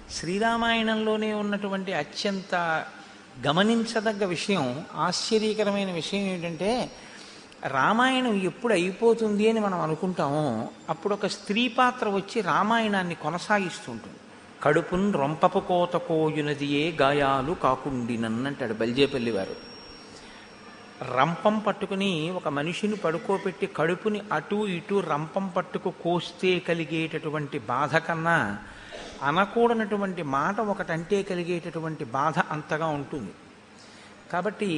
శ్రీరామాయణంలోనే ఉన్నటువంటి అత్యంత గమనించదగ్గ విషయం ఆశ్చర్యకరమైన విషయం ఏంటంటే రామాయణం ఎప్పుడు అయిపోతుంది అని మనం అనుకుంటామో అప్పుడు ఒక స్త్రీ పాత్ర వచ్చి రామాయణాన్ని కొనసాగిస్తూ ఉంటుంది కడుపున్ రొంపపు కోత కోయునదియే గాయాలు కాకుండినన్నంటాడు బల్జేపల్లి వారు రంపం పట్టుకుని ఒక మనిషిని పడుకోబెట్టి కడుపుని అటు ఇటు రంపం పట్టుకు కోస్తే కలిగేటటువంటి బాధ కన్నా అనకూడనటువంటి మాట ఒకటంటే కలిగేటటువంటి బాధ అంతగా ఉంటుంది కాబట్టి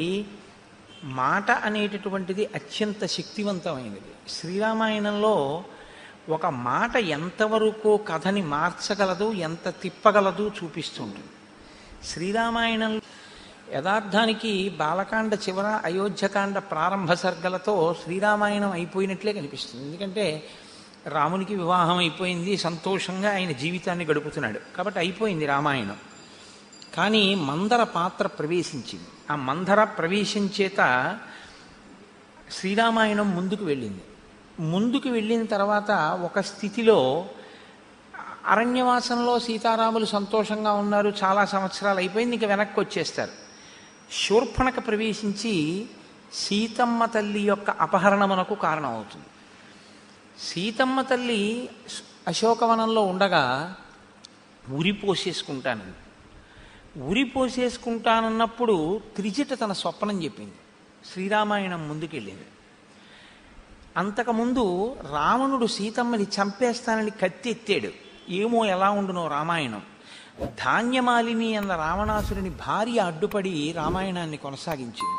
మాట అనేటటువంటిది అత్యంత శక్తివంతమైనది శ్రీరామాయణంలో ఒక మాట ఎంతవరకు కథని మార్చగలదు ఎంత తిప్పగలదు చూపిస్తుంటుంది శ్రీరామాయణంలో యథార్థానికి బాలకాండ చివర అయోధ్యకాండ ప్రారంభ సర్గలతో శ్రీరామాయణం అయిపోయినట్లే కనిపిస్తుంది ఎందుకంటే రామునికి వివాహం అయిపోయింది సంతోషంగా ఆయన జీవితాన్ని గడుపుతున్నాడు కాబట్టి అయిపోయింది రామాయణం కానీ మందర పాత్ర ప్రవేశించింది ఆ మందర ప్రవేశం చేత శ్రీరామాయణం ముందుకు వెళ్ళింది ముందుకు వెళ్ళిన తర్వాత ఒక స్థితిలో అరణ్యవాసంలో సీతారాములు సంతోషంగా ఉన్నారు చాలా సంవత్సరాలు అయిపోయింది ఇంక వెనక్కి వచ్చేస్తారు శూర్పణక ప్రవేశించి సీతమ్మ తల్లి యొక్క అపహరణమునకు కారణమవుతుంది సీతమ్మ తల్లి అశోకవనంలో ఉండగా ఉరి పోసేసుకుంటానండి ఉరి పోసేసుకుంటానన్నప్పుడు త్రిజట తన స్వప్నం చెప్పింది శ్రీరామాయణం ముందుకెళ్ళింది అంతకుముందు రావణుడు సీతమ్మని చంపేస్తానని కత్తి ఎత్తాడు ఏమో ఎలా ఉండునో రామాయణం ధాన్యమాలిని అన్న రావణాసురుని భార్య అడ్డుపడి రామాయణాన్ని కొనసాగించింది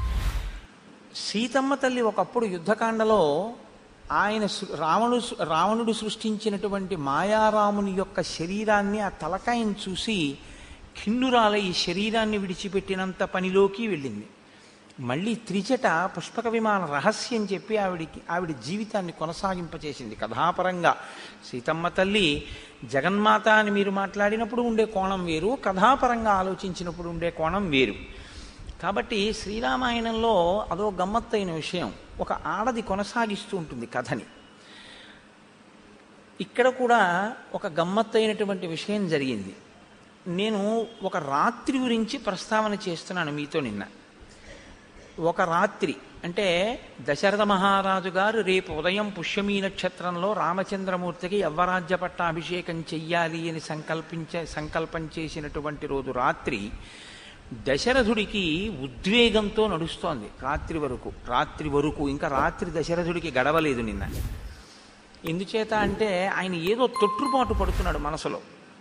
సీతమ్మ తల్లి ఒకప్పుడు యుద్ధకాండలో ఆయన రావణు రావణుడు సృష్టించినటువంటి మాయారాముని యొక్క శరీరాన్ని ఆ తలకాయని చూసి ఖిన్నురాల ఈ శరీరాన్ని విడిచిపెట్టినంత పనిలోకి వెళ్ళింది మళ్ళీ త్రిజట పుష్పక విమాన రహస్యం చెప్పి ఆవిడికి ఆవిడ జీవితాన్ని కొనసాగింపచేసింది కథాపరంగా సీతమ్మ తల్లి జగన్మాత అని మీరు మాట్లాడినప్పుడు ఉండే కోణం వేరు కథాపరంగా ఆలోచించినప్పుడు ఉండే కోణం వేరు కాబట్టి శ్రీరామాయణంలో అదో గమ్మత్తైన విషయం ఒక ఆడది కొనసాగిస్తూ ఉంటుంది కథని ఇక్కడ కూడా ఒక గమ్మత్తైనటువంటి విషయం జరిగింది నేను ఒక రాత్రి గురించి ప్రస్తావన చేస్తున్నాను మీతో నిన్న ఒక రాత్రి అంటే దశరథ మహారాజు గారు రేపు ఉదయం పుష్యమీ నక్షత్రంలో రామచంద్రమూర్తికి యవ్వరాజ్య పట్టాభిషేకం చెయ్యాలి అని సంకల్పించే సంకల్పం చేసినటువంటి రోజు రాత్రి దశరథుడికి ఉద్వేగంతో నడుస్తోంది రాత్రి వరకు రాత్రి వరకు ఇంకా రాత్రి దశరథుడికి గడవలేదు నిన్న ఎందుచేత అంటే ఆయన ఏదో తొట్టుపాటు పడుతున్నాడు మనసులో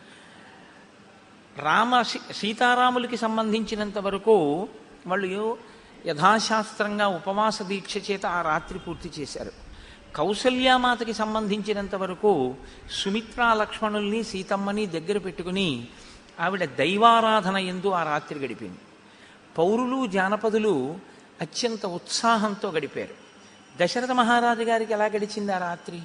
రామ సీతారాములకి సంబంధించినంత వరకు వాళ్ళు యథాశాస్త్రంగా ఉపవాస దీక్ష చేత ఆ రాత్రి పూర్తి చేశారు కౌసల్యామాతకి సంబంధించినంత వరకు సుమిత్రా లక్ష్మణుల్ని సీతమ్మని దగ్గర పెట్టుకుని ఆవిడ దైవారాధన ఎందు ఆ రాత్రి గడిపింది పౌరులు జానపదులు అత్యంత ఉత్సాహంతో గడిపారు దశరథ మహారాజు గారికి ఎలా గడిచింది ఆ రాత్రి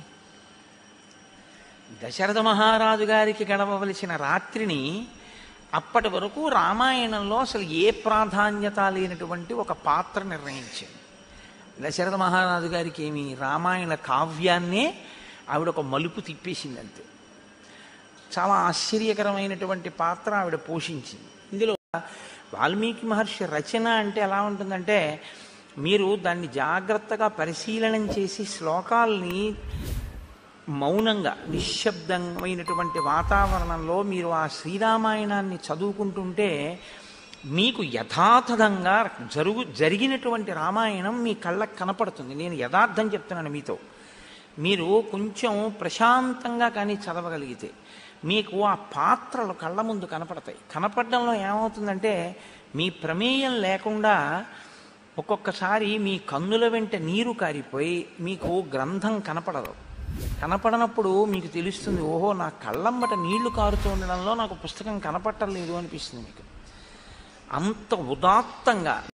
దశరథ మహారాజు గారికి గడవవలసిన రాత్రిని అప్పటి వరకు రామాయణంలో అసలు ఏ ప్రాధాన్యత లేనటువంటి ఒక పాత్ర నిర్ణయించింది దశరథ మహారాజు గారికి ఏమి రామాయణ కావ్యాన్నే ఆవిడ ఒక మలుపు తిప్పేసింది అంతే చాలా ఆశ్చర్యకరమైనటువంటి పాత్ర ఆవిడ పోషించింది ఇందులో వాల్మీకి మహర్షి రచన అంటే ఎలా ఉంటుందంటే మీరు దాన్ని జాగ్రత్తగా పరిశీలనం చేసి శ్లోకాల్ని మౌనంగా నిశ్శబ్దమైనటువంటి వాతావరణంలో మీరు ఆ శ్రీరామాయణాన్ని చదువుకుంటుంటే మీకు యథాతథంగా జరుగు జరిగినటువంటి రామాయణం మీ కళ్ళకు కనపడుతుంది నేను యథార్థం చెప్తున్నాను మీతో మీరు కొంచెం ప్రశాంతంగా కానీ చదవగలిగితే మీకు ఆ పాత్రలు కళ్ళ ముందు కనపడతాయి కనపడడంలో ఏమవుతుందంటే మీ ప్రమేయం లేకుండా ఒక్కొక్కసారి మీ కన్నుల వెంట నీరు కారిపోయి మీకు గ్రంథం కనపడదు కనపడనప్పుడు మీకు తెలుస్తుంది ఓహో నా కళ్ళమ్మట నీళ్లు కారుతూ ఉండడంలో నాకు పుస్తకం కనపట్టలేదు అనిపిస్తుంది మీకు అంత ఉదాత్తంగా